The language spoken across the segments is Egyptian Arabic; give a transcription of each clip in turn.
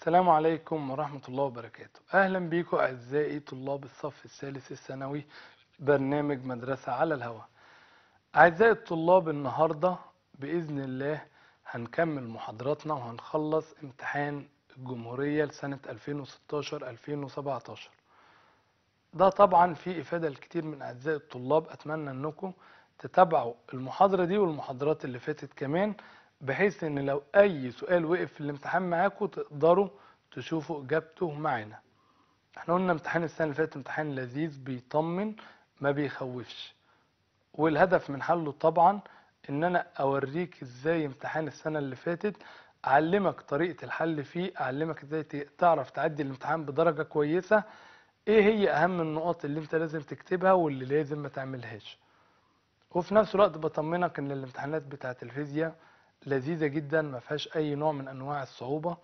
السلام عليكم ورحمة الله وبركاته أهلا بيكم أعزائي طلاب الصف الثالث الثانوي برنامج مدرسة على الهواء أعزائي الطلاب النهاردة بإذن الله هنكمل محاضراتنا وهنخلص امتحان الجمهورية لسنة 2016-2017 ده طبعا في إفادة الكثير من أعزائي الطلاب أتمنى أنكم تتابعوا المحاضرة دي والمحاضرات اللي فاتت كمان بحيث ان لو اي سؤال وقف في الامتحان معاكم تقدروا تشوفوا اجابته معانا احنا قلنا امتحان السنه اللي فاتت امتحان لذيذ بيطمن ما بيخوفش والهدف من حله طبعا ان انا اوريك ازاي امتحان السنه اللي فاتت اعلمك طريقه الحل فيه اعلمك ازاي تعرف تعدي الامتحان بدرجه كويسه ايه هي اهم النقاط اللي انت لازم تكتبها واللي لازم ما تعملهاش وفي نفس الوقت بطمنك ان الامتحانات بتاعه الفيزياء لذيذة جدا ما فيهاش أي نوع من أنواع الصعوبة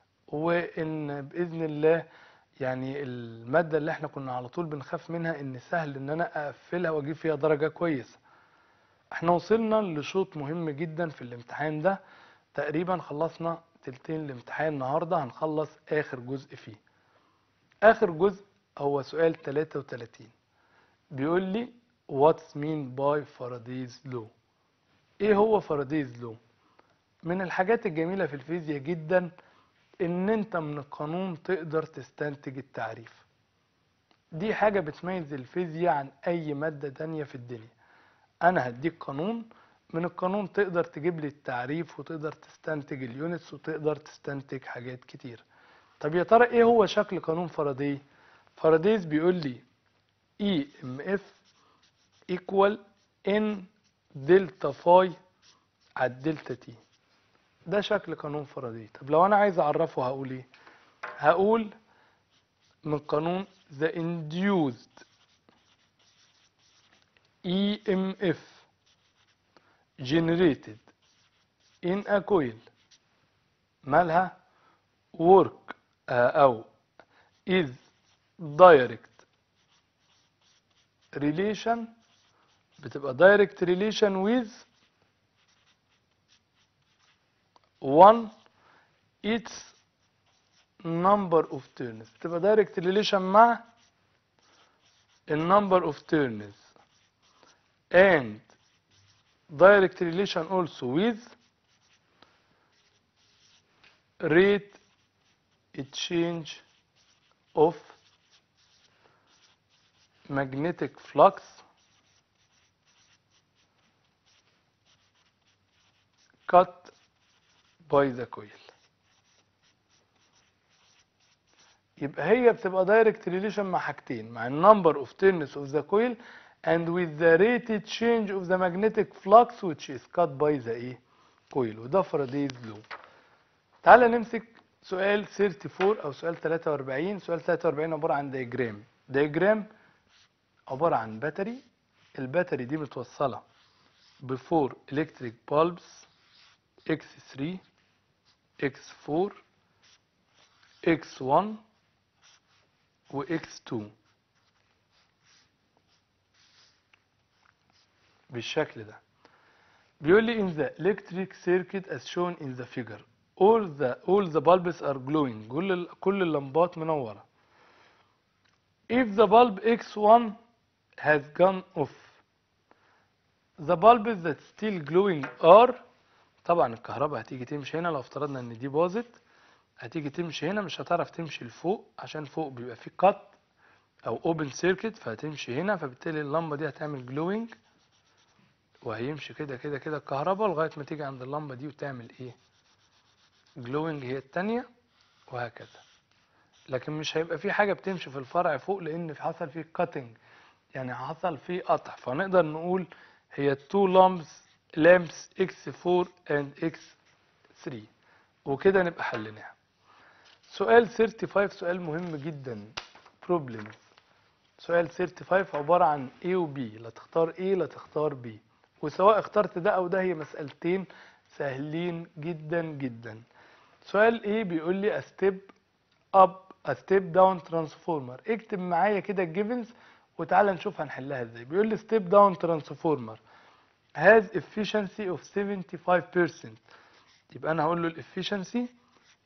وإن بإذن الله يعني المادة اللي احنا كنا على طول بنخاف منها إن سهل إن أنا أقفلها وأجيب فيها درجة كويسة احنا وصلنا لشوط مهم جدا في الامتحان ده تقريبا خلصنا تلتين الامتحان النهاردة هنخلص آخر جزء فيه آخر جزء هو سؤال 33 بيقول لي what's mean by Faraday's law ايه هو فارادايز لو من الحاجات الجميلة في الفيزياء جدا ان انت من القانون تقدر تستنتج التعريف دي حاجة بتميز الفيزياء عن اي مادة تانية في الدنيا انا هديك قانون من القانون تقدر تجيب لي التعريف وتقدر تستنتج اليونتس وتقدر تستنتج حاجات كتير طب يا ترى ايه هو شكل قانون فاراداي فارادايز بيقول لي اي ام اف ايكوال ان دلتا فاي على الدلتا تي ده شكل قانون فاراداي طب لو انا عايز اعرفه هقول ايه هقول من قانون the induced EMF generated in a coil مالها work او is direct relation بتبقى direct relation with 1 its number of turns بتبقى direct relation مع ال number of turns and direct relation also with rate change of magnetic flux cut by the coil يبقى هي بتبقى direct relation مع حاجتين مع number of turns of the coil and with the rated change of the magnetic flux which is cut by the ايه coil وده فارادايز لو تعالى نمسك سؤال 34 او سؤال 43 سؤال 43 عبارة عن دياجرام دياجرام عبارة عن باتري الباتري دي متوصلة بفور electric bulbs X3 X4 X1 و X2 بالشكل ده بيقول لي in the electric circuit as shown in the figure all the all the bulbs are glowing كل ال- كل اللمبات منورة if the bulb X1 has gone off the bulbs that still glowing are طبعا الكهرباء هتيجي تمشي هنا لو افترضنا ان دي باظت هتيجي تمشي هنا مش هتعرف تمشي لفوق عشان فوق بيبقى فيه كات او اوبن سيركت فهتمشي هنا فبالتالي اللمبه دي هتعمل جلوينج وهيمشي كده كده كده الكهرباء لغايه ما تيجي عند اللمبه دي وتعمل ايه جلوينج هي التانية وهكذا لكن مش هيبقى في حاجه بتمشي في الفرع فوق لان في حصل فيه كاتنج يعني حصل فيه قطع فنقدر نقول هي two lamps lamps x4 and x3 وكده نبقى حليناها سؤال 35 سؤال مهم جدا problems سؤال 35 عبارة عن A و B لا تختار A لا تختار B وسواء اخترت ده أو ده هي مسألتين سهلين جدا جدا سؤال A بيقول لي a step up a step down transformer اكتب معايا كده الجيفنز وتعالى نشوف هنحلها ازاي بيقول لي step down transformer has efficiency of 75% يبقى انا هقول له الافشنسي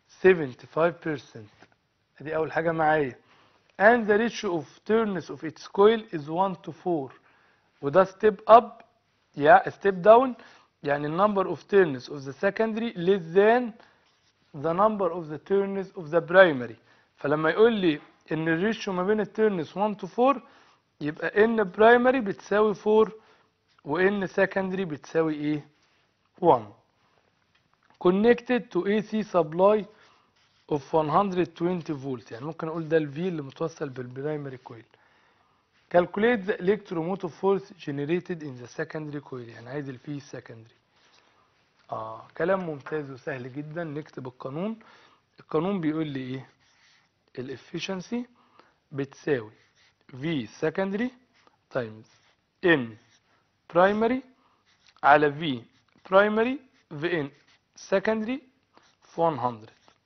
75% دي أول حاجة معايا and the ratio of turns of its coil is 1 to 4 وده step up yeah step down يعني number of turns of the secondary less than the number of the turns of the primary فلما يقول لي ان الريشيو ما بين التيرنز 1 to 4 يبقى ان برايمري بتساوي 4 وان سكندري بتساوي ايه 1 connected to AC supply of 120 فولت يعني ممكن اقول ده الفي اللي متوصل بالبرايمري كويل calculate the electromotive force generated in the secondary coil يعني عايز الفي secondary اه كلام ممتاز وسهل جدا نكتب القانون القانون بيقول لي ايه الافشنسي بتساوي V secondary times N primary على V primary في N secondary في 100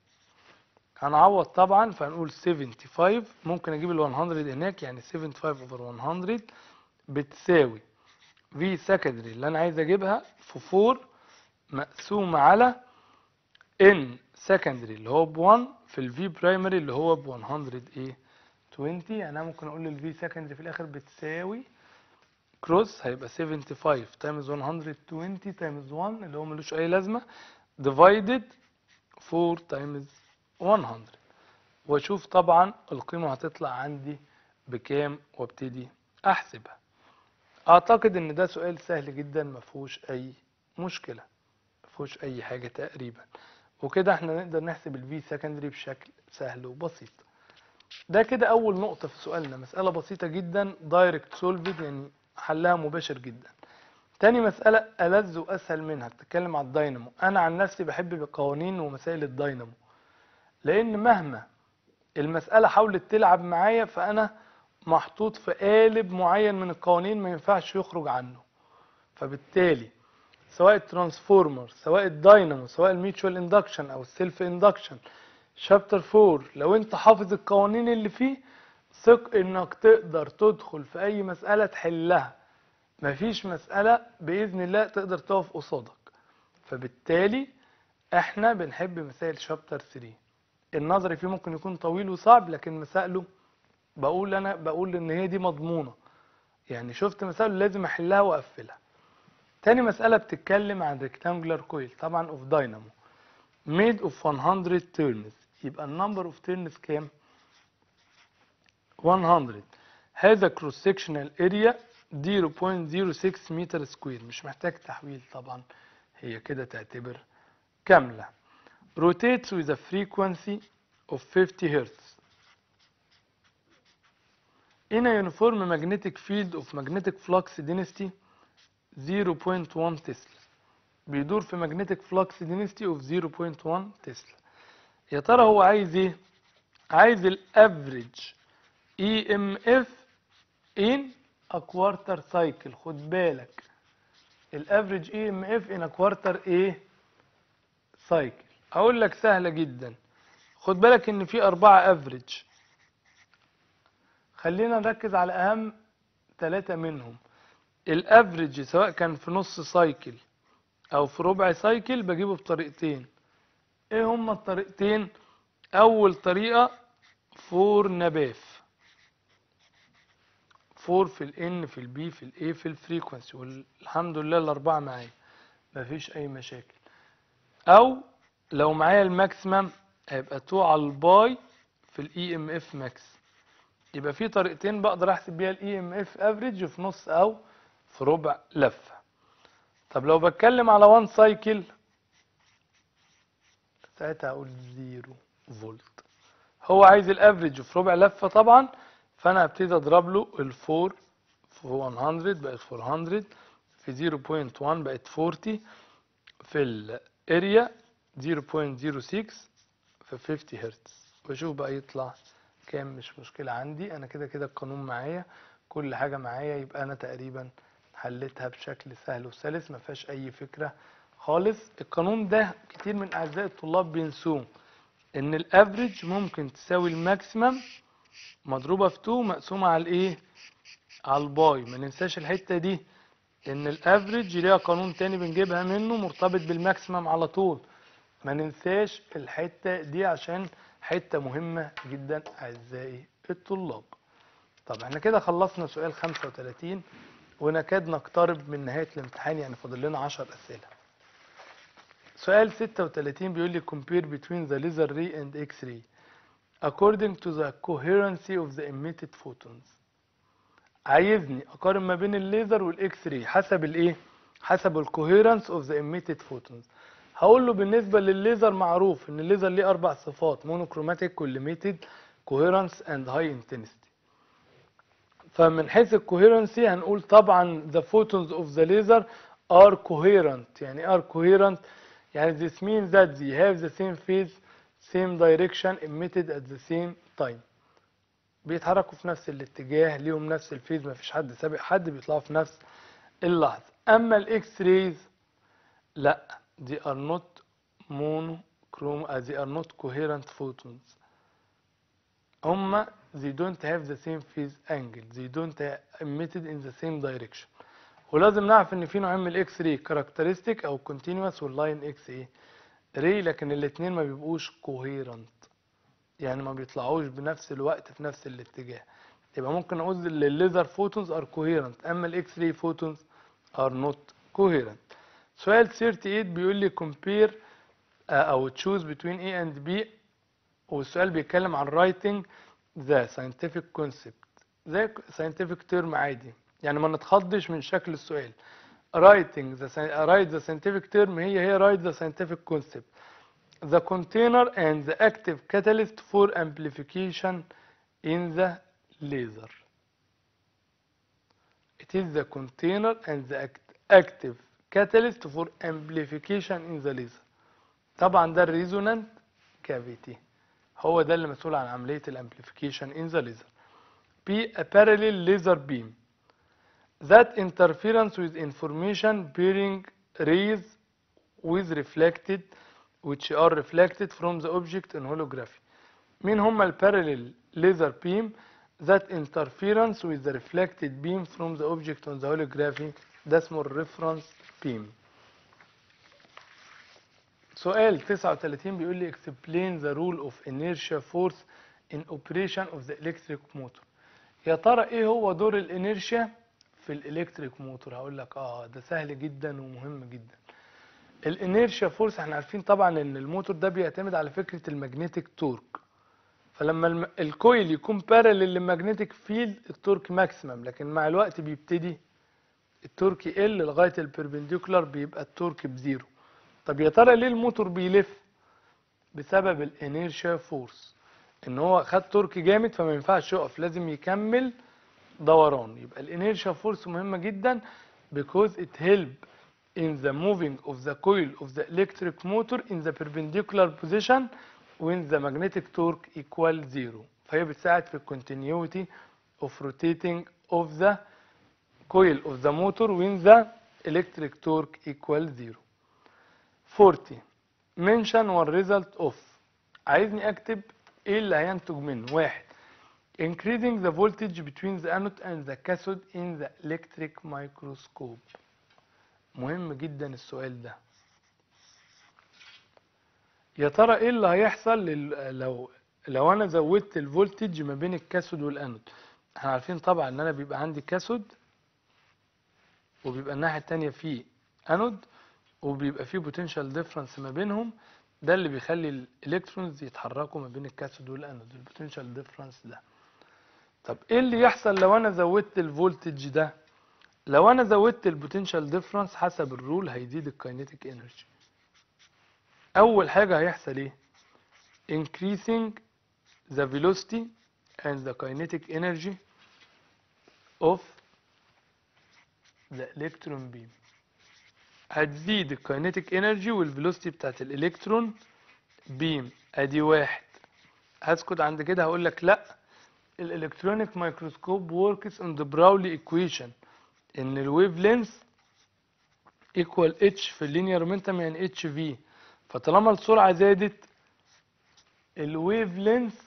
هنعوض طبعا فهنقول 75 ممكن اجيب ال 100 هناك يعني 75 over 100 بتساوي V secondary اللي انا عايز اجيبها في 4 مقسوم على N secondary اللي هو ب 1 في ال V primary اللي هو ب 100 ايه 20 يعني انا ممكن اقول ال V secondary في الاخر بتساوي كروس هيبقى 75 تايمز 120 تايمز 1 اللي هو ملوش اي لازمه divided 4 تايمز 100 واشوف طبعا القيمه هتطلع عندي بكام وابتدي احسبها اعتقد ان ده سؤال سهل جدا ما فيهوش اي مشكله ما فيهوش اي حاجه تقريبا وكده احنا نقدر نحسب الفي سكندري بشكل سهل وبسيط ده كده اول نقطه في سؤالنا مساله بسيطه جدا دايركت سولفد يعني حلها مباشر جدا تاني مسألة ألذ وأسهل منها بتتكلم على الداينامو أنا عن نفسي بحب بقوانين ومسائل الداينامو لأن مهما المسألة حاولت تلعب معايا فأنا محطوط في قالب معين من القوانين ما ينفعش يخرج عنه فبالتالي سواء الترانسفورمر سواء الداينامو سواء الميوتشوال اندكشن او السيلف اندكشن شابتر 4 لو انت حافظ القوانين اللي فيه ثق انك تقدر تدخل في اي مسألة تحلها مفيش مسألة بإذن الله تقدر تقف قصادك فبالتالي احنا بنحب مسائل شابتر 3 النظري فيه ممكن يكون طويل وصعب لكن مسائله بقول انا بقول ان هي دي مضمونة يعني شفت مسائله لازم احلها واقفلها تاني مسألة بتتكلم عن rectangular coil طبعا of dynamo made of 100 turns يبقى النمبر of turns كام 100 هذا cross sectional area 0.06 متر سكوير مش محتاج تحويل طبعا هي كده تعتبر كاملة rotates with a frequency of 50 Hz in a uniform magnetic field of magnetic flux density 0.1 تسلا بيدور في magnetic flux density of 0.1 تسلا يا ترى هو عايز ايه عايز الافريج اي ام اف ان a quarter cycle خد بالك الافريج اي ام اف ان a quarter ايه سايكل اقول لك سهله جدا خد بالك ان في اربعه افريج خلينا نركز على اهم ثلاثه منهم الافريج سواء كان في نص سايكل او في ربع سايكل بجيبه بطريقتين ايه هما الطريقتين اول طريقه فور نباف فور في الان في البي في الاي في الفريكونسي والحمد لله الاربعه معايا مفيش اي مشاكل او لو معايا الماكسيمم هيبقى 2 على الباي في الاي ام اف ماكس يبقى في طريقتين بقدر احسب بيها الاي ام اف افريج في نص او في ربع لفه طب لو بتكلم على 1 سايكل ساعتها اقول 0 فولت هو عايز الافريج في ربع لفه طبعا فانا هبتدي اضرب له ال4 في 100 بقت 400 في 0.1 بقت 40 في الاريا 0.06 في 50 هرتز واشوف بقى يطلع كام مش مشكلة عندي انا كده كده القانون معايا كل حاجة معايا يبقى انا تقريبا حليتها بشكل سهل وسلس ما فيهاش اي فكرة خالص القانون ده كتير من اعزائي الطلاب بينسوه ان الافريج ممكن تساوي الماكسيمم مضروبة في 2 مقسومة على الايه على الباي ما ننساش الحتة دي ان الافريج ليها قانون تاني بنجيبها منه مرتبط بالماكسيمم على طول ما ننساش الحتة دي عشان حتة مهمة جدا أعزائي الطلاب طب احنا كده خلصنا سؤال 35 ونكاد نقترب من نهاية الامتحان يعني فاضل لنا 10 أسئلة سؤال 36 بيقول لي compare between the laser ray and X-ray according to the coherency of the emitted photons عايزني اقارن ما بين الليزر والاكس راي حسب الايه حسب الكوهيرنس اوف ذا emitted photons هقول له بالنسبه للليزر معروف ان الليزر ليه اربع صفات مونوكروماتيك كوليميتد كوهيرنس اند هاي انتنسيتي فمن حيث الكوهيرنسي هنقول طبعا the photons of the laser are coherent يعني are coherent يعني this means that they have the same phase same direction emitted at the same time بيتحركوا في نفس الاتجاه ليهم نفس الفيز مفيش حد سابق حد بيطلعوا في نفس اللحظة أما الإكس ريز لا they are not monochrome uh, they are not coherent photons هما they don't have the same phase angle they don't have emitted in the same direction ولازم نعرف ان في نوعين من الاكس راي كاركترستيك او continuous واللاين اكس ايه راي لكن الاتنين ما بيبقوش coherent يعني ما بيطلعوش بنفس الوقت في نفس الاتجاه يبقى ممكن اقول الليزر فوتونز ار كوهيرنت اما الاكس راي فوتونز ار نوت كوهيرنت سؤال 38 بيقول لي compare uh, او choose between A and B والسؤال بيتكلم عن writing the scientific concept زي scientific term عادي يعني ما نتخضش من شكل السؤال writing the write the scientific term هي هي write the scientific concept the container and the active catalyst for amplification in the laser. It is the container and the act- active catalyst for amplification in the laser. طبعا ده الريزونانت كافيتي هو ده اللي مسؤول عن عملية الامبليفيكيشن in the laser. P a parallel laser beam that interference with information bearing rays with reflected which are reflected from the object in holography مين هما البارallel laser beam that interference with the reflected beam from the object on the holography ده اسمه الريفرنس beam سؤال 39 بيقول لي explain the rule of inertia force in operation of the electric motor يا ترى ايه هو دور الانيرشيا في الالكتريك موتور هقول لك اه ده سهل جدا ومهم جدا الانيرشيا فورس احنا عارفين طبعا ان الموتور ده بيعتمد على فكره المagnetic تورك فلما الم... الكويل يكون بارلل للمagnetic فيلد التورك ماكسيمم لكن مع الوقت بيبتدي التورك يقل لغايه البربنديكولار بيبقى التورك بزيرو طب يا ترى ليه الموتور بيلف بسبب الانيرشيا فورس ان هو خد تورك جامد فما ينفعش يقف لازم يكمل دوران يبقى الانيرشيا فورس مهمه جدا because it help in the moving of the coil of the electric motor in the perpendicular position when the magnetic torque equal zero فهي بتساعد في continuity of rotating of the coil of the motor when the electric torque equal zero 40 mention one result of عايزني اكتب ايه اللي هينتج منه واحد increasing the voltage between the anode and the cathode in the electric microscope مهم جدا السؤال ده يا ترى ايه اللي هيحصل لل- لو لو انا زودت الفولتج ما بين الكاثود والانود احنا عارفين طبعا ان انا بيبقى عندي كاثود وبيبقى الناحيه التانية فيه انود وبيبقى فيه بوتنشال ديفرنس ما بينهم ده اللي بيخلي الالكترونز يتحركوا ما بين الكاثود والانود البوتنشال ديفرنس ده طب ايه اللي يحصل لو انا زودت الفولتج ده لو انا زودت البوتنشال ديفرنس حسب الرول هيزيد الكاينيتيك انرجي اول حاجه هيحصل ايه increasing the velocity and the kinetic energy of the electron beam هتزيد الكاينيتيك انرجي والفيلوسيتي بتاعت الالكترون بيم ادي واحد هسكت عند كده هقول لك لا الالكترونيك مايكروسكوب works on the Pauli equation ان الويف لينث ايكوال اتش في اللينير مومنتم يعني اتش في فطالما السرعه زادت الويف لينث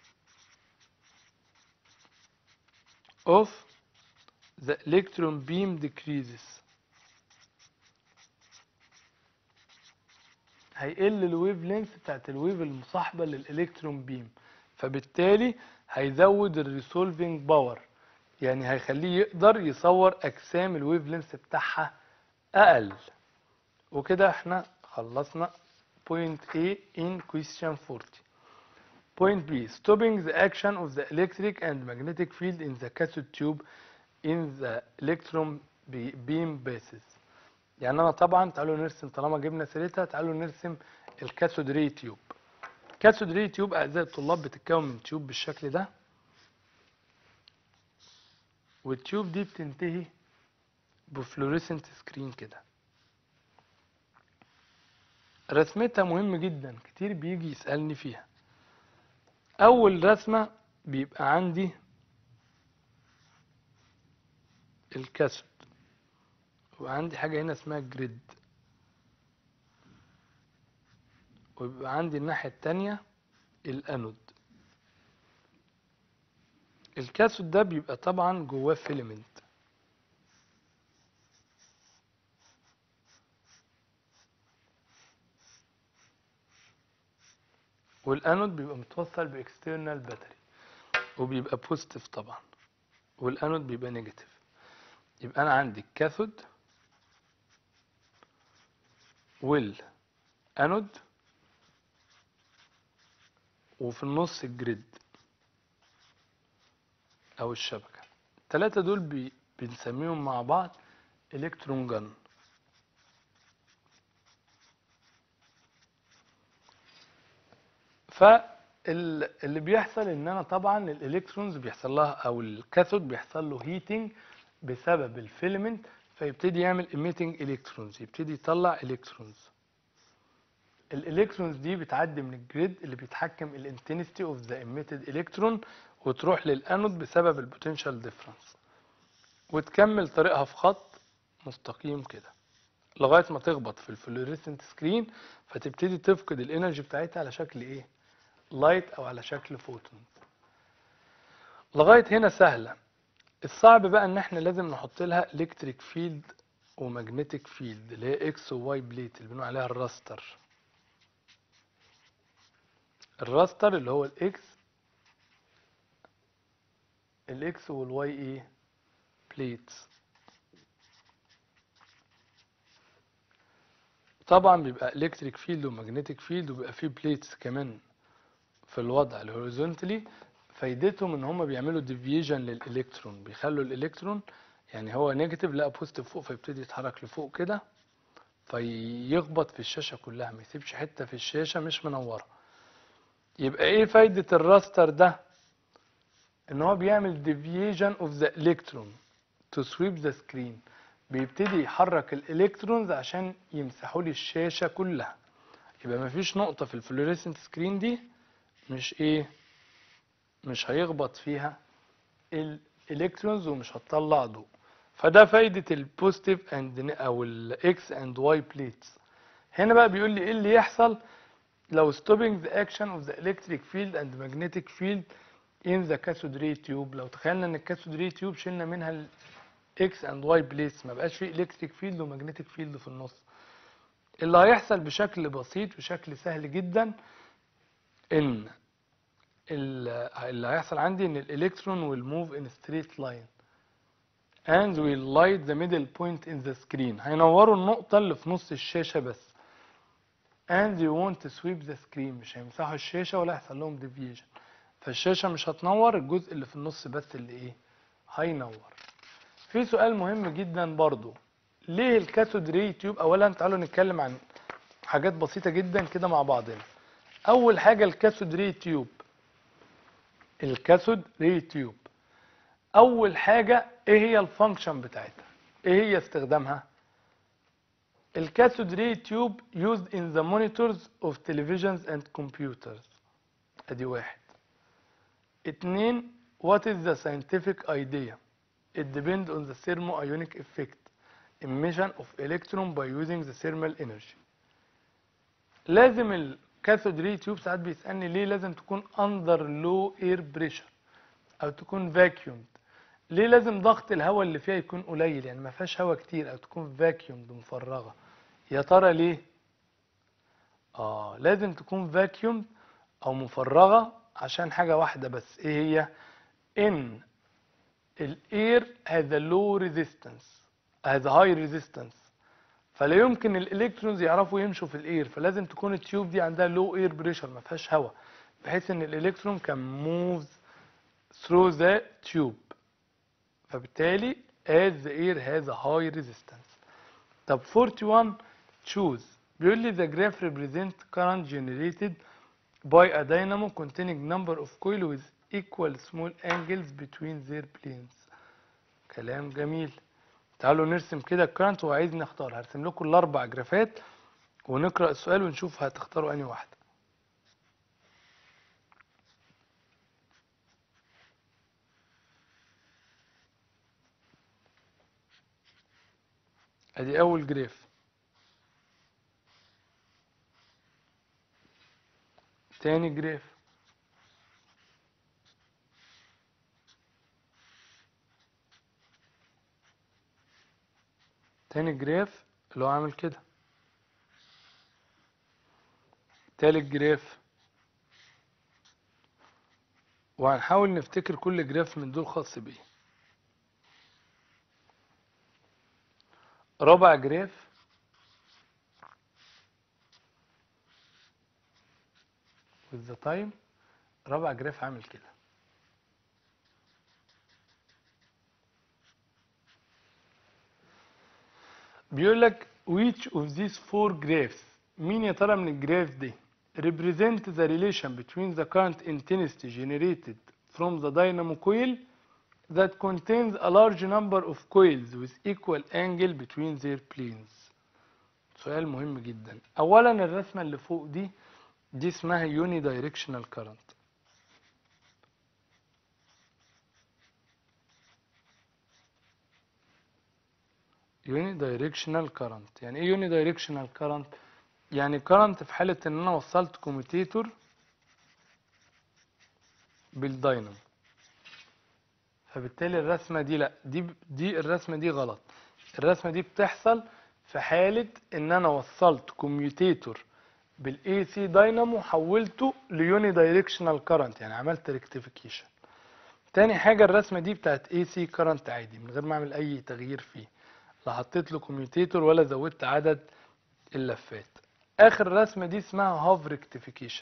of the electron beam decreases هيقل الويف لينث بتاعت الويف المصاحبة للإلكترون بيم فبالتالي هيزود الريسولفينج باور يعني هيخليه يقدر يصور أجسام الويف لينث بتاعها أقل وكده احنا خلصنا point A in question 40 point B stopping the action of the electric and magnetic field in the cathode tube in the electron be- beam basis يعني انا طبعا تعالوا نرسم طالما جبنا سيرتها تعالوا نرسم الكاثود ري تيوب الكاثود ري تيوب اعزائي الطلاب بتتكون من تيوب بالشكل ده والتيوب دي بتنتهي بفلوريسنت سكرين كده رسمتها مهم جدا كتير بيجي يسألني فيها أول رسمة بيبقى عندي الكاثود وعندي حاجة هنا اسمها جريد ويبقى عندي الناحية التانية الأنود الكاثود ده بيبقى طبعا جواه فيلمنت والانود بيبقى متوصل باكسترنال باتري وبيبقى بوزيتيف طبعا والانود بيبقى نيجاتيف يبقى انا عندي الكاثود والانود وفي النص الجريد او الشبكه الثلاثه دول بي بنسميهم مع بعض الكترون جن فاللي بيحصل ان انا طبعا الالكترونز بيحصل لها او الكاثود بيحصل له هيتنج بسبب الفيلمنت فيبتدي يعمل emitting الكترونز يبتدي يطلع الكترونز الالكترونز دي بتعدي من الجريد اللي بيتحكم الانتنسيتي اوف ذا emitted الكترون وتروح للانود بسبب البوتنشال ديفرنس وتكمل طريقها في خط مستقيم كده لغايه ما تخبط في الفلوريسنت سكرين فتبتدي تفقد الانرجي بتاعتها على شكل ايه لايت او على شكل فوتون لغايه هنا سهله الصعب بقى ان احنا لازم نحط لها الكتريك فيلد وماجنتيك فيلد اللي هي اكس وواي بليت اللي بنقول عليها الراستر الراستر اللي هو الاكس الاكس والواي ايه بليتس طبعا بيبقى الكتريك فيلد وماجنتيك فيلد وبيبقى فيه بليتس كمان في الوضع الهوريزونتالي فايدتهم ان هم بيعملوا ديفيجن للالكترون بيخلوا الالكترون يعني هو نيجاتيف لا بوزيتيف فوق فيبتدي يتحرك لفوق كده فيخبط في الشاشه كلها ما يسيبش حته في الشاشه مش منوره يبقى ايه فايده الراستر ده ان هو بيعمل ديفيجن اوف ذا الكترون تو سويب ذا سكرين بيبتدي يحرك الالكترونز عشان يمسحوا لي الشاشه كلها يبقى مفيش نقطه في الفلوريسنت سكرين دي مش ايه مش هيخبط فيها الالكترونز ومش هتطلع ضوء فده فايدة البوزيتيف اند او الاكس اند واي بليتس هنا بقى بيقول لي ايه اللي يحصل لو stopping the action of the electric field and magnetic field in the cathode ray tube لو تخيلنا ان الكاثود ري تيوب شلنا منها ال x and y بليتس ما بقاش فيه electric field ومagnetic field في النص اللي هيحصل بشكل بسيط وشكل سهل جدا ان اللي هيحصل عندي ان الالكترون will move in a straight line and will light the middle point in the screen هينوروا النقطة اللي في نص الشاشة بس and they won't sweep the screen مش هيمسحوا الشاشة ولا هيحصل لهم deviation فالشاشة مش هتنور الجزء اللي في النص بس اللي ايه هينور في سؤال مهم جدا برضو ليه الكاثود ري تيوب اولا تعالوا نتكلم عن حاجات بسيطة جدا كده مع بعضنا اول حاجة الكاثود ري تيوب الكاثود ري تيوب اول حاجه ايه هي الفانكشن بتاعتها ايه هي استخدامها الكاثود ري تيوب used in the monitors of televisions and computers ادي واحد اتنين what is the scientific idea it depends on the thermoionic effect emission of electron by using the thermal energy لازم الكاثود ري تيوب ساعات بيسألني ليه لازم تكون under low air pressure او تكون vacuumed ليه لازم ضغط الهواء اللي فيها يكون قليل يعني ما فيهاش هواء كتير او تكون vacuumed مفرغه يا ترى ليه اه لازم تكون فاكيوم او مفرغة عشان حاجة واحدة بس ايه هي ان الاير has a low resistance has a high resistance فلا يمكن الالكترونز يعرفوا يمشوا في الاير فلازم تكون التيوب دي عندها low air pressure ما فيهاش هواء بحيث ان الالكترون can move through the tube فبالتالي as the air has a high resistance طب 41 choose بيقول لي the graph represent current generated by a dynamo containing number of coil with equal small angles between their planes كلام جميل تعالوا نرسم كده الكرنت وعايز نختار هرسم لكم الاربع جرافات ونقرا السؤال ونشوف هتختاروا انهي واحده ادي اول جراف تاني جراف تاني جراف اللي هو عامل كده تالت جراف وهنحاول نفتكر كل جراف من دول خاص بيه رابع جراف with the time رابع جراف عامل كده بيقول لك which of these four graphs مين يا ترى من الجراف دي represent the relation between the current intensity generated from the dynamo coil that contains a large number of coils with equal angle between their planes سؤال مهم جدا اولا الرسمه اللي فوق دي دي اسمها يوني دايركشنال current يوني دايركشنال current يعني ايه يوني دايركشنال current يعني current في حالة ان انا وصلت كوميتيتور بالداينامو فبالتالي الرسمة دي لا دي دي الرسمة دي غلط الرسمة دي بتحصل في حالة ان انا وصلت كوميوتيتور بالاي سي داينامو حولته ليوني دايركشنال كارنت يعني عملت ريكتيفيكيشن تاني حاجة الرسمة دي بتاعت اي سي كارنت عادي من غير ما اعمل اي تغيير فيه لا حطيت له كوميوتيتور ولا زودت عدد اللفات اخر رسمة دي اسمها هاف ريكتيفيكيشن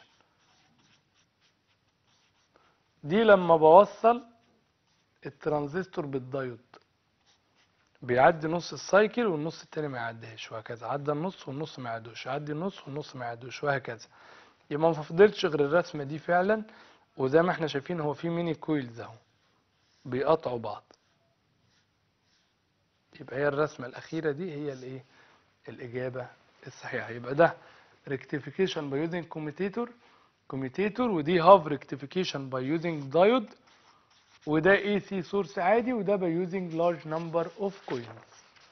دي لما بوصل الترانزستور بالدايود بيعدي نص السايكل والنص التاني ما يعديهاش وهكذا عدى النص والنص ما يعدوش يعدي النص والنص ما يعدوش وهكذا يبقى ما فضلش غير الرسمه دي فعلا وزي ما احنا شايفين هو في ميني كويلز اهو بيقطعوا بعض يبقى هي الرسمه الاخيره دي هي الايه الاجابه الصحيحه يبقى ده ريكتيفيكيشن باي يوزنج كوميتيتور كوميتيتور ودي هاف ريكتيفيكيشن باي يوزنج دايود وده اي سي سورس عادي وده باي يوزنج لارج نمبر اوف كويلز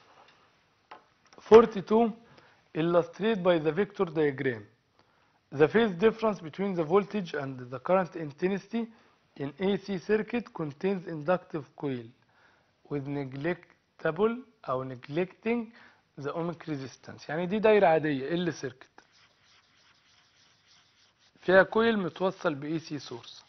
42 illustrate by the vector diagram the phase difference between the voltage and the current intensity in AC circuit contains inductive coil with neglectable أو neglecting the ohmic resistance يعني دي دايرة عادية L circuit فيها كويل متوصل ب AC source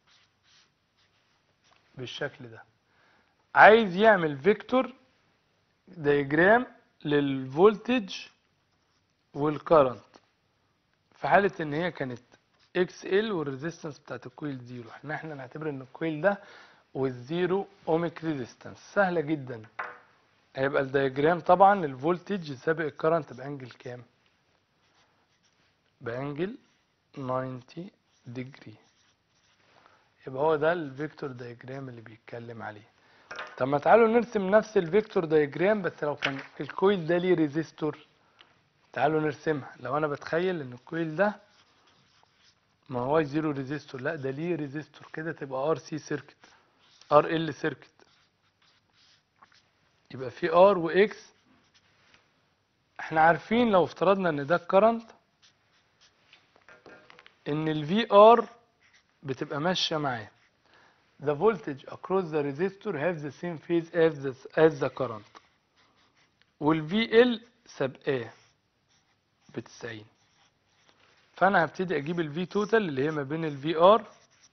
بالشكل ده عايز يعمل فيكتور دياجرام للفولتج والكرنت في حالة ان هي كانت اكس ال والريزيستنس بتاعت الكويل زيرو احنا احنا نعتبر ان الكويل ده والزيرو اوميك ريزيستنس سهلة جدا هيبقى الدياجرام طبعا الفولتج سابق الكرنت بانجل كام بانجل 90 ديجري يبقى هو ده الفيكتور دايجرام اللي بيتكلم عليه طب ما تعالوا نرسم نفس الفيكتور دايجرام بس لو كان الكويل ده ليه ريزيستور تعالوا نرسمها لو انا بتخيل ان الكويل ده ما هو زيرو ريزيستور لا ده ليه ريزيستور كده تبقى ار سي سيركت ار ال سيركت يبقى في ار واكس احنا عارفين لو افترضنا ان ده الكرنت ان الفي ار بتبقى ماشيه معاه the voltage across the resistor have the same phase as the, as the current وال VL سابقاه ب 90 فانا هبتدي اجيب الفي توتال اللي هي ما بين الفي ار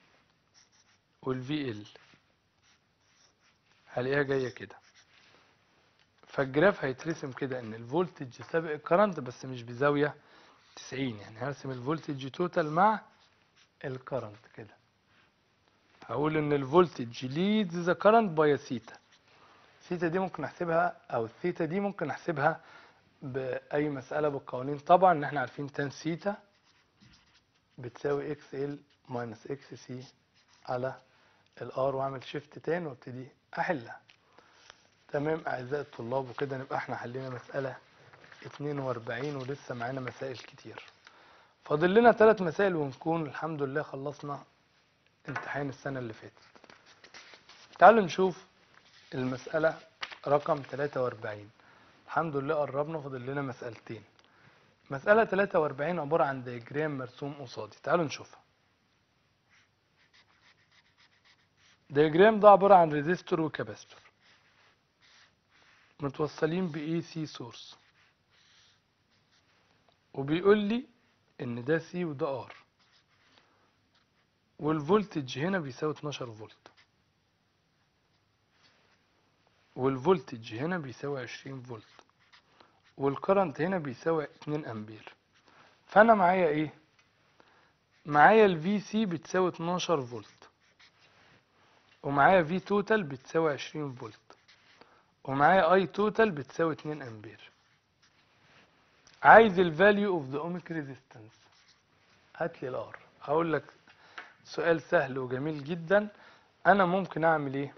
والفي ال هلاقيها جايه كده فالجراف هيترسم كده ان الفولتج سابق الكرنت بس مش بزاويه 90 يعني هرسم الفولتج توتال مع الكرنت كده هقول ان الفولتج ليدز ذا كرنت باي سيتا سيتا دي ممكن احسبها او الثيتا دي ممكن احسبها باي مساله بالقوانين طبعا ان احنا عارفين تان سيتا بتساوي اكس ال ماينس اكس سي على الار واعمل شيفت تاني وابتدي احلها تمام اعزائي الطلاب وكده نبقى احنا حلينا مساله 42 ولسه معانا مسائل كتير فاضل لنا ثلاث مسائل ونكون الحمد لله خلصنا امتحان السنة اللي فاتت تعالوا نشوف المسألة رقم 43 الحمد لله قربنا فاضل لنا مسألتين مسألة 43 عبارة عن دياجرام مرسوم قصادي تعالوا نشوفها الدياجرام ده عبارة عن ريزيستور وكاباستور متوصلين ب اي سي سورس وبيقول لي ان ده سي وده ار والفولتج هنا بيساوي 12 فولت والفولتج هنا بيساوي 20 فولت والكرنت هنا بيساوي 2 امبير فانا معايا ايه معايا الفي سي بتساوي 12 فولت ومعايا في توتال بتساوي 20 فولت ومعايا اي توتال بتساوي 2 امبير عايز الفاليو اوف ذا اوميك ريزيستنس هات لي الار هقول لك سؤال سهل وجميل جدا انا ممكن اعمل ايه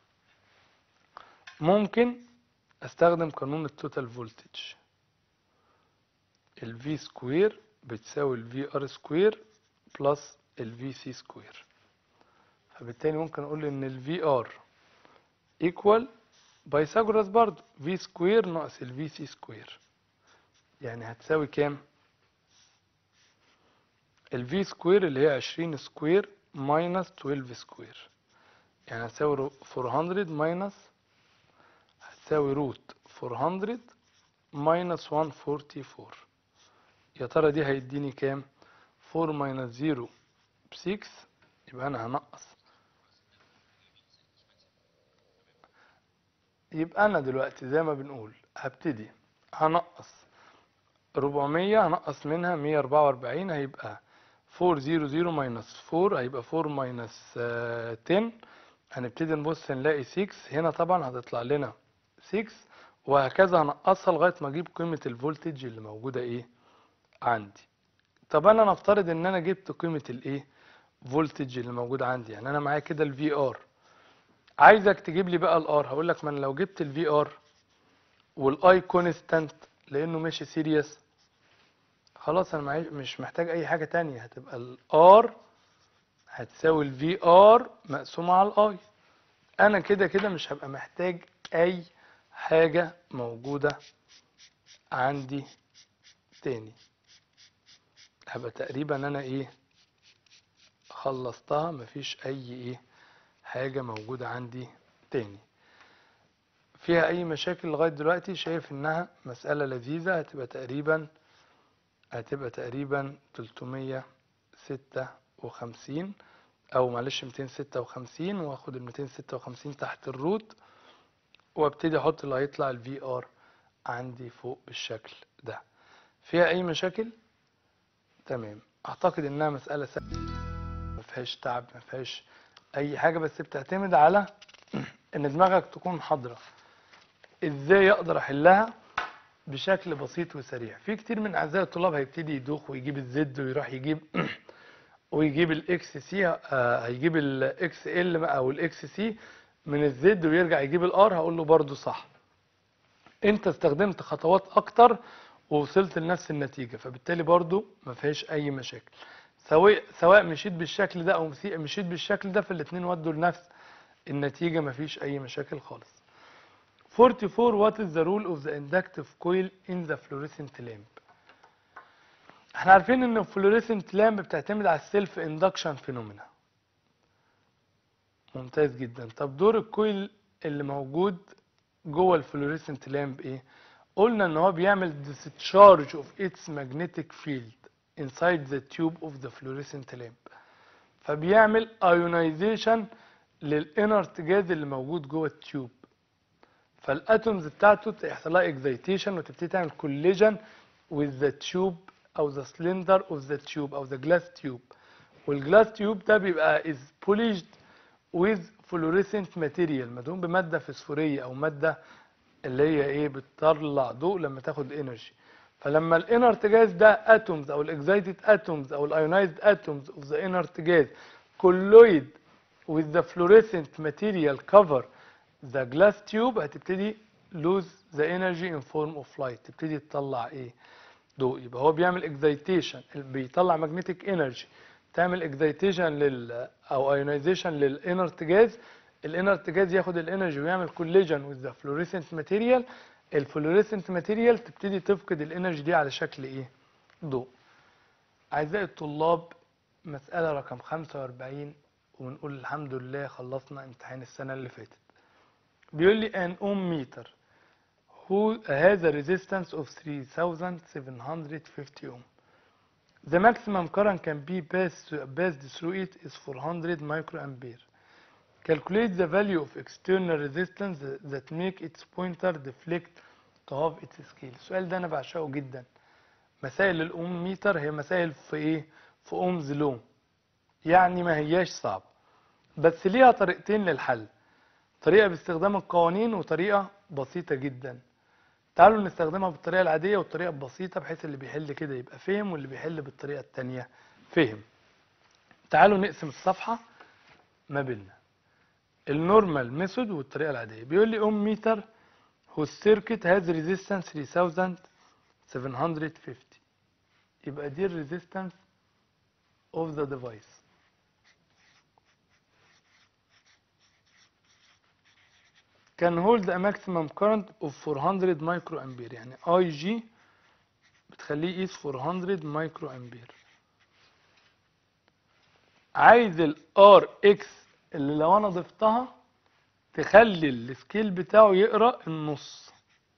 ممكن استخدم قانون التوتال فولتج الفي سكوير بتساوي الفي ار سكوير بلس الفي سي سكوير فبالتالي ممكن اقول ان الفي ار ايكوال بايثاغورس برضو في سكوير ناقص الفي سي سكوير يعني هتساوي كام الفي سكوير اللي هي 20 سكوير ماينس 12 سكوير يعني هتساوي 400 ماينس هتساوي روت 400 ماينس 144 يا ترى دي هيديني كام 4 ماينس 0 ب 6 يبقى انا هنقص يبقى انا دلوقتي زي ما بنقول هبتدي هنقص 400 هنقص منها 144 هيبقى 400 ماينس 4 هيبقى 4 ماينس 10 هنبتدي نبص نلاقي 6 هنا طبعا هتطلع لنا 6 وهكذا هنقصها لغايه ما اجيب قيمه الفولتج اللي موجوده ايه عندي طب انا نفترض ان انا جبت قيمه الايه فولتج اللي موجود عندي يعني انا معايا كده الفي ار عايزك تجيب لي بقى الار هقول لك ما انا لو جبت الفي ار والاي كونستانت لانه ماشي سيريس خلاص انا معي مش محتاج اي حاجه تانية هتبقى الار هتساوي الفي ار مقسومه على الاي انا كده كده مش هبقى محتاج اي حاجه موجوده عندي تاني هبقى تقريبا انا ايه خلصتها مفيش اي ايه حاجه موجوده عندي تاني فيها اي مشاكل لغايه دلوقتي شايف انها مساله لذيذه هتبقى تقريبا هتبقى تقريبا 356 او معلش 256 واخد ال 256 تحت الروت وابتدي احط اللي هيطلع الفي ار عندي فوق بالشكل ده فيها اي مشاكل تمام اعتقد انها مساله سهله ما فيهاش تعب ما فيهاش اي حاجه بس بتعتمد على ان دماغك تكون حاضره ازاي اقدر احلها بشكل بسيط وسريع في كتير من اعزائي الطلاب هيبتدي يدوخ ويجيب الزد ويروح يجيب ويجيب الاكس سي هيجيب الاكس ال او الاكس سي من الزد ويرجع يجيب الار هقول له برضو صح انت استخدمت خطوات اكتر ووصلت لنفس النتيجة فبالتالي برضو ما فيهاش اي مشاكل سواء سواء مشيت بالشكل ده او مشيت بالشكل ده فالاتنين ودوا لنفس النتيجة ما فيش اي مشاكل خالص 44 what is the rule of the inductive coil in the fluorescent lamp احنا عارفين ان الفلوريسنت لامب بتعتمد على السيلف اندكشن فينومينا ممتاز جدا طب دور الكويل اللي موجود جوه الفلوريسنت لامب ايه قلنا ان هو بيعمل discharge of its magnetic field inside the tube of the fluorescent lamp فبيعمل ionization للانرت جاز اللي موجود جوه التيوب فالاتومز بتاعته يحصل لها اكزيتيشن وتبتدي تعمل كوليجن with the tube او the cylinder of the tube او the glass tube والجلاس تيوب ده بيبقى is polished with fluorescent material مدهون بمادة فسفورية او مادة اللي هي ايه بتطلع ضوء لما تاخد انرجي فلما الانرت جاز ده اتومز او الاكزايتد اتومز او الايونايزد اتومز اوف ذا انرت جاز colloid with the fluorescent material cover the glass tube هتبتدي lose the energy in form of light تبتدي تطلع ايه ضوء يبقى هو بيعمل excitation بيطلع magnetic energy تعمل excitation لل او ionization للانرت جاز الانرت جاز ياخد الانرجي ويعمل collision with the fluorescent material الفلوريسنت ماتيريال تبتدي تفقد الانرجي دي على شكل ايه ضوء اعزائي الطلاب مسألة رقم 45 ونقول الحمد لله خلصنا امتحان السنة اللي فاتت بيقول لي an ohm meter who has a resistance of 3750 ohm the maximum current can be passed, passed through it is 400 microampere calculate the value of external resistance that make its pointer deflect to half its scale السؤال ده انا بعشقه جدا مسائل الاوم ميتر هي مسائل في ايه في اومز لو يعني ما هياش صعب بس ليها طريقتين للحل طريقة باستخدام القوانين وطريقة بسيطة جدا تعالوا نستخدمها بالطريقة العادية والطريقة البسيطة بحيث اللي بيحل كده يبقى فهم واللي بيحل بالطريقة التانية فهم تعالوا نقسم الصفحة ما بيننا النورمال ميثود والطريقة العادية بيقول لي اوم ميتر whose circuit has resistance 3750 يبقى دي الريزيستنس of the device can hold a maximum current of 400 مايكرو امبير يعني اي جي بتخليه يقيس 400 مايكرو امبير عايز الار اكس اللي لو انا ضفتها تخلي السكيل بتاعه يقرا النص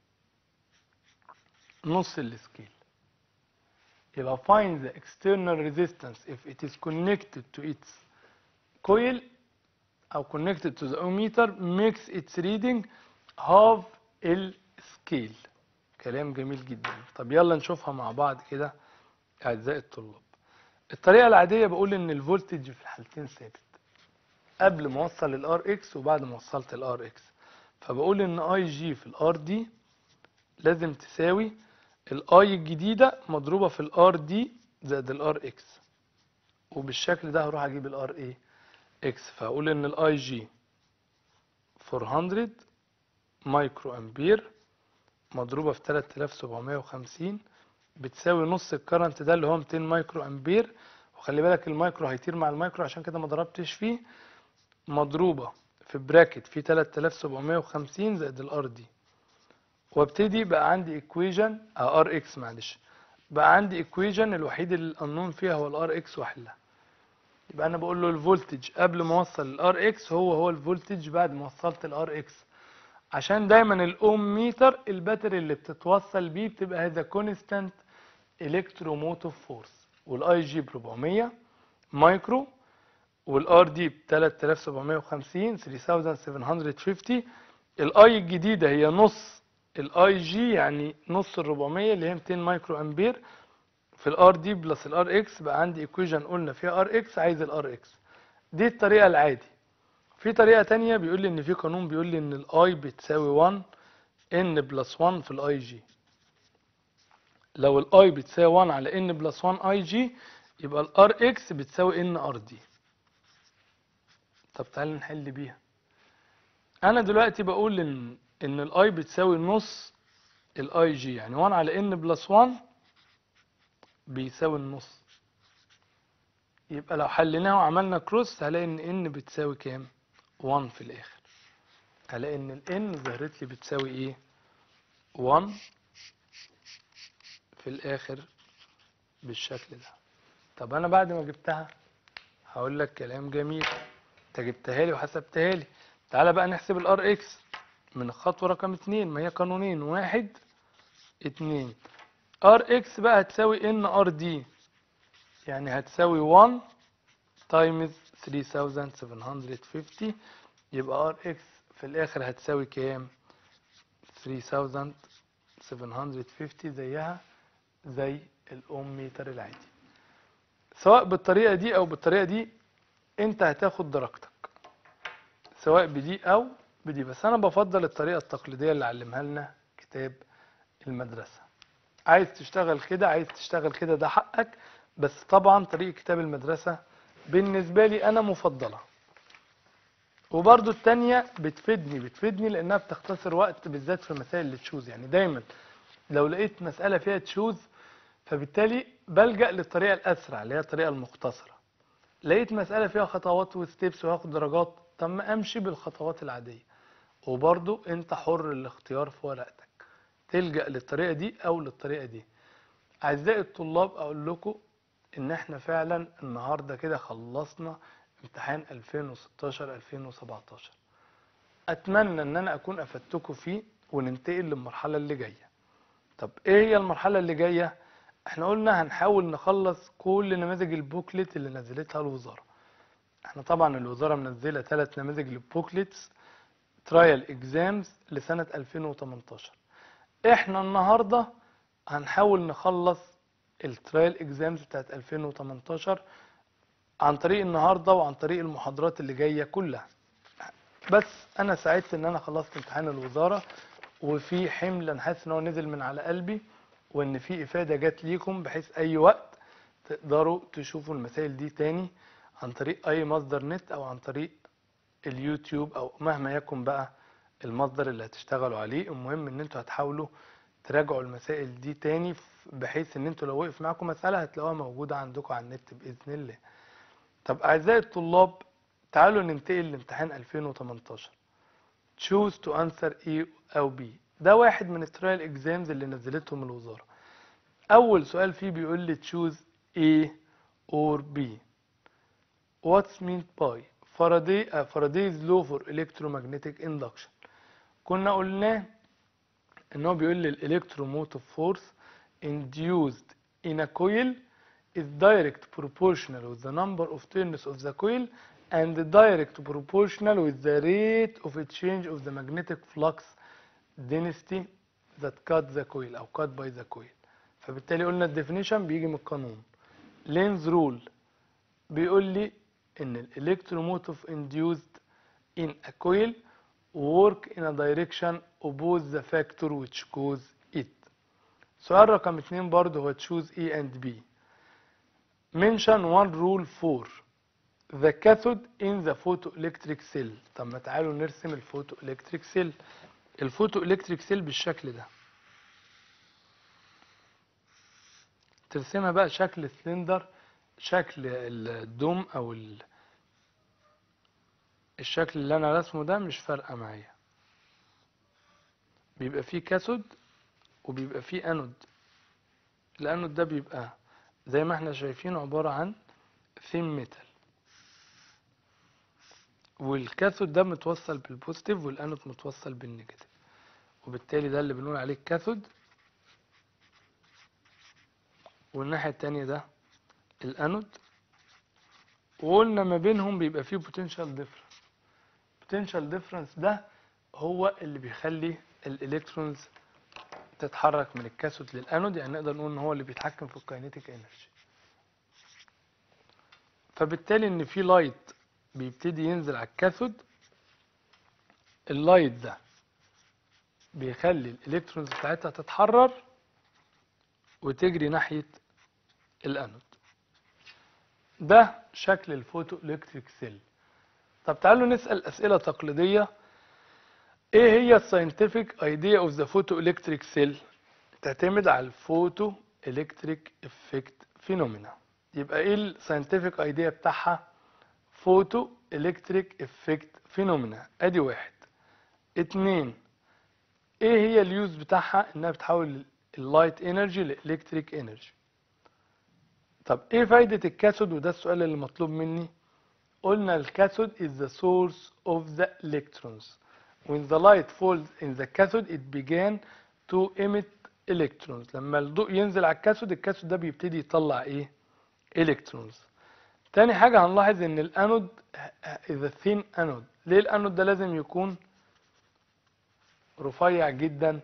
نص السكيل يبقى find the external resistance if it is connected to its coil او connected to the ohmmeter makes its reading half السكيل كلام جميل جدا طب يلا نشوفها مع بعض كده اعزائي الطلاب الطريقه العاديه بقول ان الفولتج في الحالتين ثابت قبل ما اوصل الار اكس وبعد ما وصلت الار اكس فبقول ان اي جي في الار دي لازم تساوي الاي الجديده مضروبه في الار دي زائد الار اكس وبالشكل ده هروح اجيب الار ايه اكس فاقول ان الاي جي 400 مايكرو امبير مضروبه في 3750 بتساوي نص الكرنت ده اللي هو 200 مايكرو امبير وخلي بالك المايكرو هيطير مع المايكرو عشان كده ما ضربتش فيه مضروبة في براكت في 3750 زائد الار دي وابتدي بقى عندي ايكويجن ار اكس معلش بقى عندي ايكويجن الوحيد اللي القانون فيها هو الار اكس واحلها يبقى انا بقول له الفولتج قبل ما اوصل الار اكس هو هو الفولتج بعد ما وصلت الار اكس عشان دايما الاوم ميتر الباتري اللي بتتوصل بيه بتبقى هذا كونستانت الكتروموتيف فورس والاي جي ب 400 مايكرو والار دي ب 3750 3750 الاي الجديده هي نص الاي جي يعني نص ال 400 اللي هي 200 مايكرو امبير في الار دي بلس الار اكس بقى عندي ايكويجن قلنا فيها ار اكس عايز الار اكس دي الطريقه العادي في طريقه تانية بيقول لي ان في قانون بيقول لي ان الاي بتساوي 1 ان بلس 1 في الاي جي لو الاي بتساوي 1 على ان بلس 1 اي جي يبقى الار اكس بتساوي ان ار دي طب تعالى نحل بيها انا دلوقتي بقول ان ان الاي بتساوي نص الاي جي يعني 1 على ان بلس 1 بيساوي النص يبقى لو حليناه وعملنا كروس هلاقي ان ان بتساوي كام 1 في الاخر هلاقي ان الان ظهرت لي بتساوي ايه 1 في الاخر بالشكل ده طب انا بعد ما جبتها هقول لك كلام جميل انت جبتها لي وحسبتها لي تعالى بقى نحسب الار اكس من الخطوه رقم اتنين ما هي قانونين واحد اتنين ار اكس بقى هتساوي ان ار دي يعني هتساوي 1 تايمز 3750 يبقى ار اكس في الاخر هتساوي كام 3750 زيها زي الاوم متر العادي سواء بالطريقة دي او بالطريقة دي انت هتاخد درجتك سواء بدي او بدي بس انا بفضل الطريقة التقليدية اللي علمها لنا كتاب المدرسة عايز تشتغل كده عايز تشتغل كده ده حقك بس طبعا طريقة كتاب المدرسة بالنسبة لي انا مفضلة وبرضو التانية بتفيدني بتفيدني لانها بتختصر وقت بالذات في مسائل التشوز يعني دايما لو لقيت مسألة فيها تشوز فبالتالي بلجأ للطريقة الأسرع اللي هي الطريقة المختصرة لقيت مسألة فيها خطوات وستيبس وهاخد درجات طب ما أمشي بالخطوات العادية وبرضو أنت حر الاختيار في ورقتك تلجأ للطريقة دي أو للطريقة دي أعزائي الطلاب أقول لكم إن إحنا فعلا النهاردة كده خلصنا امتحان 2016-2017 أتمنى إن أنا أكون أفدتكم فيه وننتقل للمرحلة اللي جاية طب إيه هي المرحلة اللي جاية؟ احنا قلنا هنحاول نخلص كل نماذج البوكلت اللي نزلتها الوزارة احنا طبعا الوزارة منزلة ثلاث نماذج للبوكلتس ترايل اكزامز لسنة 2018 احنا النهاردة هنحاول نخلص الترايل اكزامز بتاعت 2018 عن طريق النهاردة وعن طريق المحاضرات اللي جاية كلها بس انا سعدت ان انا خلصت امتحان الوزارة وفي حمل انا حاسس ان هو نزل من على قلبي وان في افاده جات ليكم بحيث اي وقت تقدروا تشوفوا المسائل دي تاني عن طريق اي مصدر نت او عن طريق اليوتيوب او مهما يكن بقى المصدر اللي هتشتغلوا عليه المهم ان انتوا هتحاولوا تراجعوا المسائل دي تاني بحيث ان انتوا لو وقف معاكم مسألة هتلاقوها موجودة عندكم على النت بإذن الله طب اعزائي الطلاب تعالوا ننتقل لامتحان 2018 choose to answer A او B ده واحد من الترايل اكزامز اللي نزلتهم الوزارة اول سؤال فيه بيقول لي choose A or B what's meant by Faraday uh, Faraday's law for electromagnetic induction كنا قلناه ان هو بيقول لي الالكتروموتيف فورس induced in a coil is direct proportional with the number of turns of the coil and direct proportional with the rate of a change of the magnetic flux density that cut the coil او cut by the coil فبالتالي قلنا الديفينيشن بيجي من القانون لينز رول بيقول لي ان الالكتروموتيف induced in a coil work in a direction oppose the factor which cause it سؤال رقم اتنين برضه هو choose A and B mention one rule for the cathode in the photoelectric cell طب ما تعالوا نرسم الفوتوالكتريك سيل الفوتوالكتريك سيل بالشكل ده ترسمها بقى شكل سلندر شكل الدوم او ال... الشكل اللي انا رسمه ده مش فارقه معايا بيبقى فيه كاثود وبيبقى فيه انود الانود ده بيبقى زي ما احنا شايفين عباره عن ثيم ميتال والكاثود ده متوصل بالبوزيتيف والانود متوصل بالنيجاتيف وبالتالي ده اللي بنقول عليه الكاثود والناحيه التانية ده الانود وقلنا ما بينهم بيبقى فيه بوتنشال ديفرنس بوتنشال ديفرنس ده هو اللي بيخلي الالكترونز تتحرك من الكاثود للانود يعني نقدر نقول ان هو اللي بيتحكم في الكاينيتيك انرجي فبالتالي ان في لايت بيبتدي ينزل على الكاثود اللايت ده بيخلي الالكترونز بتاعتها تتحرر وتجري ناحية الانود ده شكل الفوتو الكتريك سيل طب تعالوا نسأل أسئلة تقليدية ايه هي الساينتفك ايديا اوف ذا فوتو الكتريك سيل تعتمد على الفوتو الكتريك افكت فينومينا يبقى ايه الساينتفك ايديا بتاعها فوتو الكتريك افكت فينومينا ادي واحد اتنين ايه هي اليوز بتاعها انها بتحول اللايت انرجي لالكتريك انرجي طب ايه فايدة الكاثود وده السؤال اللي مطلوب مني قلنا الكاثود is the source of the electrons when the light falls in the cathode it began to emit electrons لما الضوء ينزل على الكاثود الكاثود ده بيبتدي يطلع ايه الكترونز تاني حاجة هنلاحظ ان الانود اذا ثين انود ليه الانود ده لازم يكون رفيع جدا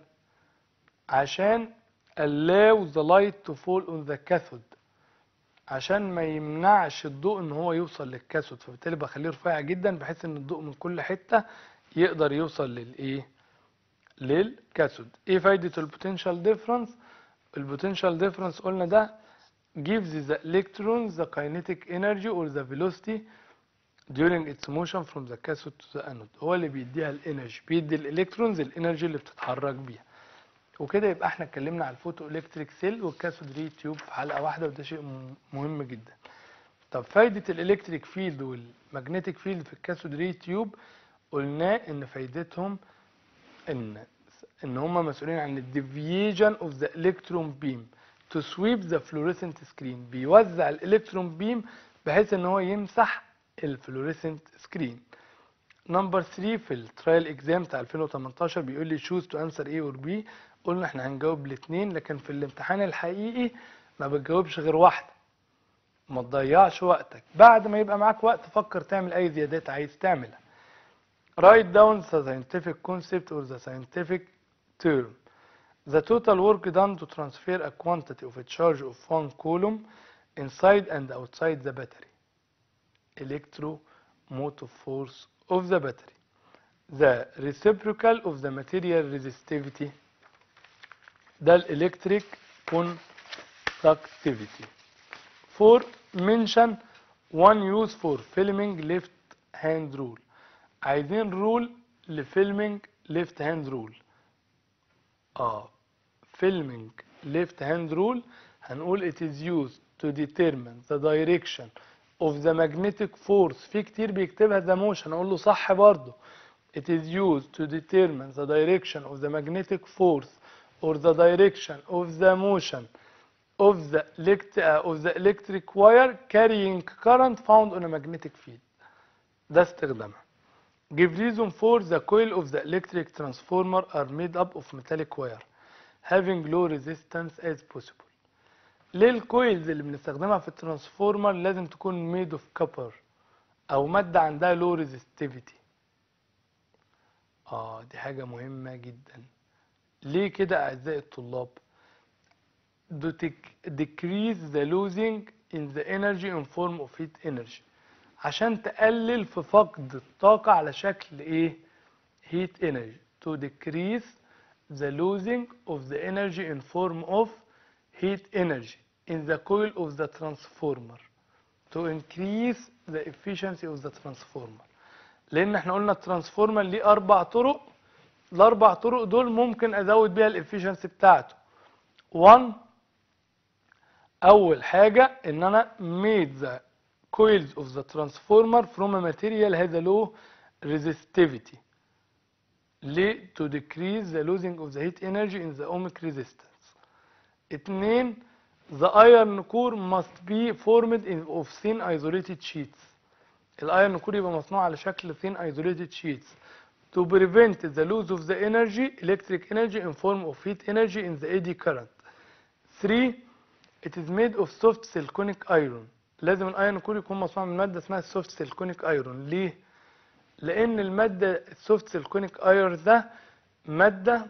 عشان allow the light to fall on the cathode عشان ما يمنعش الضوء ان هو يوصل للكاثود فبالتالي بخليه رفيع جدا بحيث ان الضوء من كل حتة يقدر يوصل للايه للكاثود ايه فايدة البوتنشال ديفرنس البوتنشال ديفرنس قلنا ده gives the electrons the kinetic energy or the velocity during its motion from the cathode to the anode هو اللي بيديها الانرجي بيدي الالكترونز الانرجي اللي بتتحرك بيها وكده يبقى احنا اتكلمنا على الفوتو الكتريك سيل والكاثود ري تيوب في حلقه واحده وده شيء م- مهم جدا طب فايده الالكتريك فيلد والمagnetic فيلد في الكاثود ري تيوب قلنا ان فايدتهم ان ان هم مسؤولين عن الديفيجن اوف ذا الكترون بيم تو سويب ذا فلوريسنت سكرين بيوزع الالكترون بيم بحيث ان هو يمسح الفلوريسنت سكرين نمبر 3 في الترايل اكزام بتاع 2018 بيقول لي choose to answer A or B قلنا احنا هنجاوب الاثنين لكن في الامتحان الحقيقي ما بتجاوبش غير واحده ما تضيعش وقتك بعد ما يبقى معاك وقت فكر تعمل اي زيادات عايز تعملها write down the scientific concept or the scientific term the total work done to transfer a quantity of a charge of one coulomb inside and outside the battery electromotive force of the battery the reciprocal of the material resistivity ده الالكتريك conductivity for mention one use for filming left hand rule عايزين رول لفيلمينج left hand rule اه filming left hand rule هنقول it is used to determine the direction of the magnetic force في كتير بيكتبها the motion هنقول له صح برضه it is used to determine the direction of the magnetic force or the direction of the motion of the, elect uh, of the electric wire carrying current found on a magnetic field ده استخدامها give reason for the coil of the electric transformer are made up of metallic wire having low resistance as possible ليه الكويلز اللي بنستخدمها في الترانسفورمر لازم تكون made of copper او مادة عندها low resistivity اه دي حاجة مهمة جدا ليه كده اعزائي الطلاب to dec- decrease the losing in the energy in form of heat energy عشان تقلل في فقد الطاقة على شكل ايه heat energy to decrease the losing of the energy in form of heat energy in the coil of the transformer to increase the efficiency of the transformer لان احنا قلنا الترانسفورمر ليه اربع طرق الاربع طرق دول ممكن ازود بيها الافيشنسي بتاعته 1 اول حاجه ان انا made the coils of the transformer from a material has a low resistivity ليه to decrease the losing of the heat energy in the ohmic resistance اتنين the iron core must be formed in of thin isolated sheets الايرن كور يبقى مصنوع على شكل thin isolated sheets to prevent the loss of the energy electric energy in form of heat energy in the eddy current 3 it is made of soft siliconic iron لازم الايرن كور يكون مصنوع من ماده اسمها soft siliconic iron ليه لان الماده السوفت سيليكونيك ايرون ده ماده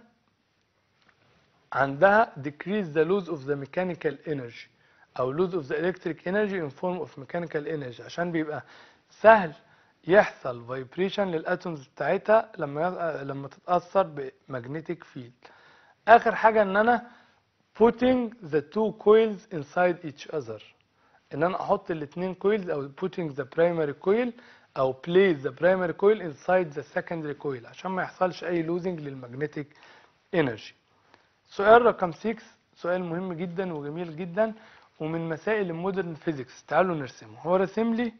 عندها decrease the loss of the mechanical energy او loss of the electric energy in form of mechanical energy عشان بيبقى سهل يحصل vibration للاتومز بتاعتها لما ي- لما تتاثر بمagnetic field اخر حاجه ان انا putting the two coils inside each other ان انا احط الاثنين coils او putting the primary coil او place the primary coil inside the secondary coil عشان ما يحصلش اي losing للمagnetic energy سؤال رقم 6 سؤال مهم جدا وجميل جدا ومن مسائل المودرن فيزيكس تعالوا نرسمه هو راسم لي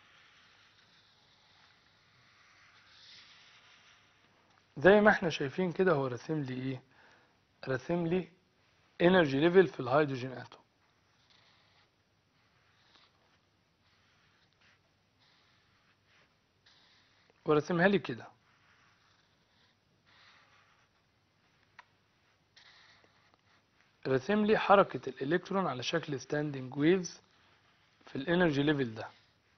زي ما احنا شايفين كده هو راسم لي ايه راسم لي انرجي ليفل في الهيدروجين اتوم وراسمها لي كده راسم لي حركة الإلكترون على شكل ستاندنج ويفز الانرجي ليفل ده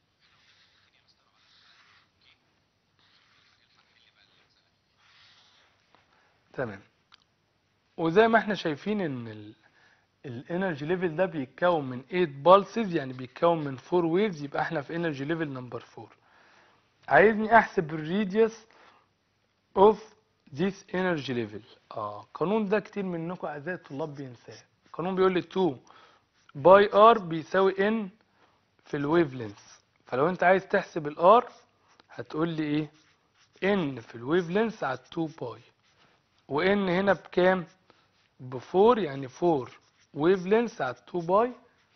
تمام وزي ما احنا شايفين ان الانرجي ليفل ده بيتكون من 8 بالسز يعني بيتكون من 4 ويفز يبقى احنا في انرجي ليفل نمبر 4 عايزني احسب الريديوس اوف ذيس انرجي ليفل اه القانون ده كتير منكم اعزائي الطلاب بينساه القانون بيقول لي 2 باي ار بيساوي ان في الويف لينث فلو انت عايز تحسب الار هتقول لي ايه ان في الويف لينث على 2 باي وان هنا بكام ب 4 يعني 4 ويف لينث على 2 باي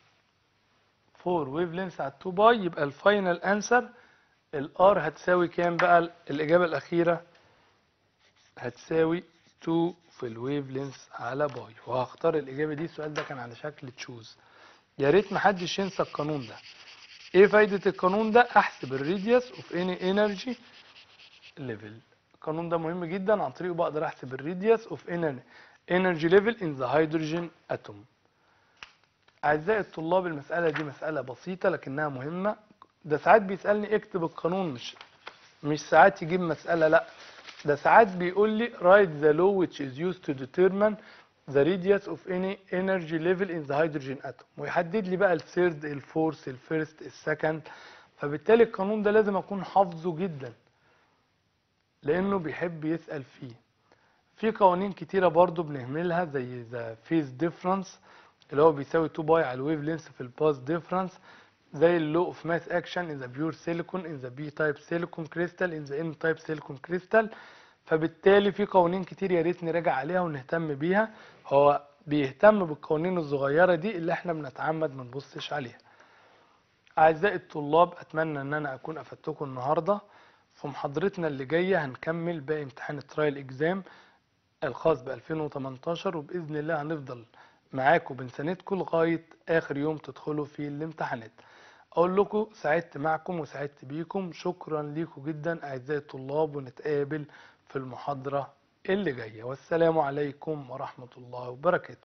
4 ويف لينث على 2 باي يبقى الفاينل انسر الار هتساوي كام بقى الاجابه الاخيره هتساوي 2 في الويف لينث على باي وهختار الاجابه دي السؤال ده كان على شكل تشوز يا ريت محدش ينسى القانون ده ايه فايده القانون ده احسب الريديوس اوف اني انرجي ليفل القانون ده مهم جدا عن طريقه بقدر احسب الريديوس اوف انرجي ليفل ان ذا هيدروجين اتوم اعزائي الطلاب المساله دي مساله بسيطه لكنها مهمه ده ساعات بيسالني اكتب القانون مش مش ساعات يجيب مساله لا ده ساعات بيقول لي write the law which is used to determine the radius of any energy level in the hydrogen atom ويحدد لي بقى الثيرد الفورث الفيرست السكند فبالتالي القانون ده لازم اكون حافظه جدا لانه بيحب يسأل فيه في قوانين كتيرة برضو بنهملها زي the phase difference اللي هو بيساوي 2 باي على الويف لينث في الباس difference زي اللو اوف ماس اكشن in the pure silicon in the p type silicon crystal in the n type silicon crystal فبالتالي في قوانين كتير يا ريت نراجع عليها ونهتم بيها هو بيهتم بالقوانين الصغيرة دي اللي احنا بنتعمد ما نبصش عليها اعزائي الطلاب اتمنى ان انا اكون افدتكم النهارده في محاضرتنا اللي جايه هنكمل باقي امتحان الترايل اكزام الخاص ب 2018 وباذن الله هنفضل معاكم بنساندكم لغايه اخر يوم تدخلوا فيه الامتحانات اقول لكم سعدت معكم وسعدت بيكم شكرا ليكم جدا اعزائي الطلاب ونتقابل في المحاضره اللي جايه والسلام عليكم ورحمه الله وبركاته